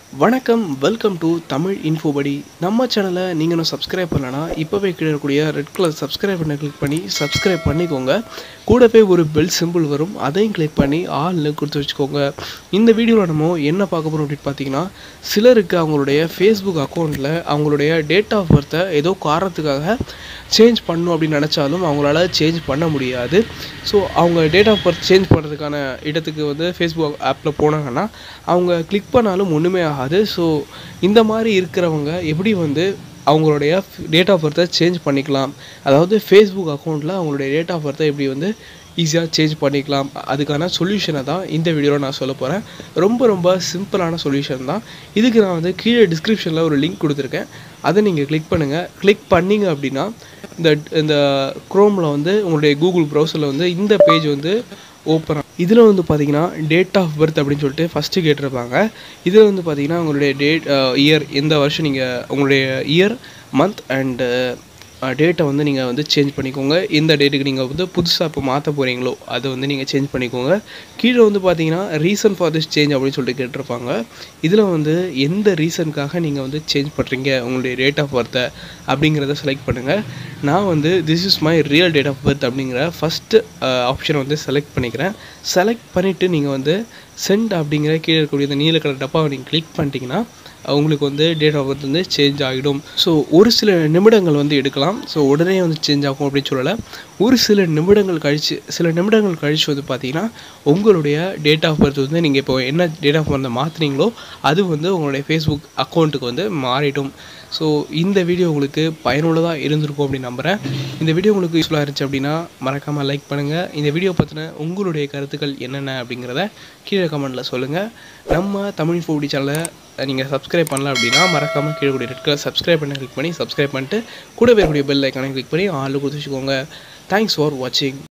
வணக்கம் welcome to Tamil இன்ஃபோபடி நம்ம சேனலை நீங்கள் இன்னும் சப்ஸ்கிரைப் பண்ணலனா இப்போவே கீழே இருக்கக்கூடிய ரெட் கலர் சப்ஸ்கிரைப் பண்ண கிளிக் பண்ணி சப்ஸ்கிரைப் பண்ணிக்கோங்க கூடவே ஒரு பெல் சிம்பிள் வரும் அதையும் கிளிக் பண்ணி ஆள்னு கொடுத்து வச்சுக்கோங்க இந்த வீடியோவில் நம்ம என்ன பார்க்க போகிறோம் அப்படின்னு பார்த்தீங்கன்னா சிலருக்கு அவங்களுடைய ஃபேஸ்புக் அக்கௌண்ட்டில் அவங்களுடைய டேட் ஆஃப் பர்த்தை ஏதோ காரணத்துக்காக சேஞ்ச் பண்ணணும் அப்படின்னு நினச்சாலும் அவங்களால சேஞ்ச் பண்ண முடியாது ஸோ அவங்க டேட் ஆஃப் பர்த் சேஞ்ச் பண்ணுறதுக்கான இடத்துக்கு வந்து ஃபேஸ்புக் ஆப்பில் போனாங்கன்னா அவங்க கிளிக் பண்ணாலும் ஒன்றுமே ஆகாது ஸோ இந்த மாதிரி இருக்கிறவங்க எப்படி வந்து அவங்களுடைய டேட் ஆஃப் பர்த்தை சேஞ்ச் பண்ணிக்கலாம் அதாவது ஃபேஸ்புக் அக்கௌண்ட்டில் அவங்களுடைய டேட் ஆஃப் பர்த்தை எப்படி வந்து ஈஸியாக சேஞ்ச் பண்ணிக்கலாம் அதுக்கான சொல்யூஷனை தான் இந்த வீடியோவில் நான் சொல்ல போகிறேன் ரொம்ப ரொம்ப சிம்பிளான சொல்யூஷன் தான் இதுக்கு நான் வந்து கீழே டிஸ்கிரிப்ஷனில் ஒரு லிங்க் கொடுத்துருக்கேன் அதை நீங்கள் கிளிக் பண்ணுங்கள் கிளிக் பண்ணீங்க அப்படின்னா இந்த இந்த க்ரோமில் வந்து உங்களுடைய கூகுள் ப்ரௌசரில் வந்து இந்த பேஜ் வந்து ஓப்பன் இதில் வந்து பார்த்தீங்கன்னா டேட் ஆஃப் பர்த் அப்படின்னு சொல்லிட்டு ஃபஸ்ட்டு கேட்டிருப்பாங்க இதில் வந்து பார்த்தீங்கன்னா உங்களுடைய டேட் இயர் எந்த வருஷம் நீங்கள் உங்களுடைய இயர் மந்த் அண்டு டேட்டை வந்து நீங்கள் வந்து சேஞ்ச் பண்ணிக்கோங்க எந்த டேட்டுக்கு நீங்கள் வந்து புதுசாக இப்போ மாற்ற போகிறீங்களோ அதை வந்து நீங்கள் சேஞ்ச் பண்ணிக்கோங்க கீழே வந்து பார்த்தீங்கன்னா ரீசன் ஃபார் திஸ் சேஞ்ச் அப்படின்னு சொல்லிட்டு கேட்டிருப்பாங்க இதில் வந்து எந்த ரீசனுக்காக நீங்கள் வந்து சேஞ்ச் பண்ணுறீங்க உங்களுடைய டேட் ஆஃப் பர்த்தை அப்படிங்கிறத செலக்ட் பண்ணுங்கள் நான் வந்து this is my real date of birth அப்படிங்கிற ஃபஸ்ட்டு ஆப்ஷனை வந்து செலக்ட் பண்ணிக்கிறேன் செலக்ட் பண்ணிவிட்டு நீங்கள் வந்து சென்ட் அப்படிங்கிற கீழே இருக்கக்கூடிய இந்த நீல கலர் டப்பாவை நீங்கள் கிளிக் பண்ணிட்டீங்கன்னா உங்களுக்கு வந்து டேட் ஆஃப் பர்த் வந்து சேஞ்ச் ஆகிடும் ஸோ ஒரு சில நிமிடங்கள் வந்து எடுக்கலாம் ஸோ உடனே வந்து சேஞ்ச் ஆகும் அப்படின்னு சொல்லலை ஒரு சில நிமிடங்கள் கழித்து சில நிமிடங்கள் கழித்து வந்து பார்த்தீங்கன்னா உங்களுடைய டேட் ஆஃப் பர்த் வந்து நீங்கள் இப்போ என்ன டேட் ஆஃப் பர்த்தை மாற்றுறீங்களோ அது வந்து உங்களுடைய ஃபேஸ்புக் அக்கௌண்ட்டுக்கு வந்து மாறிடும் ஸோ இந்த வீடியோ உங்களுக்கு பயனுள்ளதாக இருந்திருக்கும் அப்படின்னு நம்புகிறேன் இந்த வீடியோ உங்களுக்கு யூஸ்ஃபுல்லாக இருந்துச்சு அப்படின்னா மறக்காமல் லைக் பண்ணுங்கள் இந்த வீடியோ பற்றின உங்களுடைய கருத்துக்கள் என்னென்ன அப்படிங்கிறத கீழே கமெண்ட்டில் சொல்லுங்கள் நம்ம தமிழ் ஃபோடி சேனலை நீங்கள் சப்ஸ்கிரைப் பண்ணல அப்படின்னா மறக்காமல் கீழே கூடிய ரெட் கலர் சப்ஸ்கிரைப் பண்ண கிளிக் பண்ணி சப்ஸ்கிரைப் பண்ணிட்டு கூட வரக்கூடிய பெல் ஐக்கானை கிளிக் பண்ணி ஆள் கொடுத்து வச்சுக்கோங்க தேங்க்ஸ் ஃபார் வாட்சிங்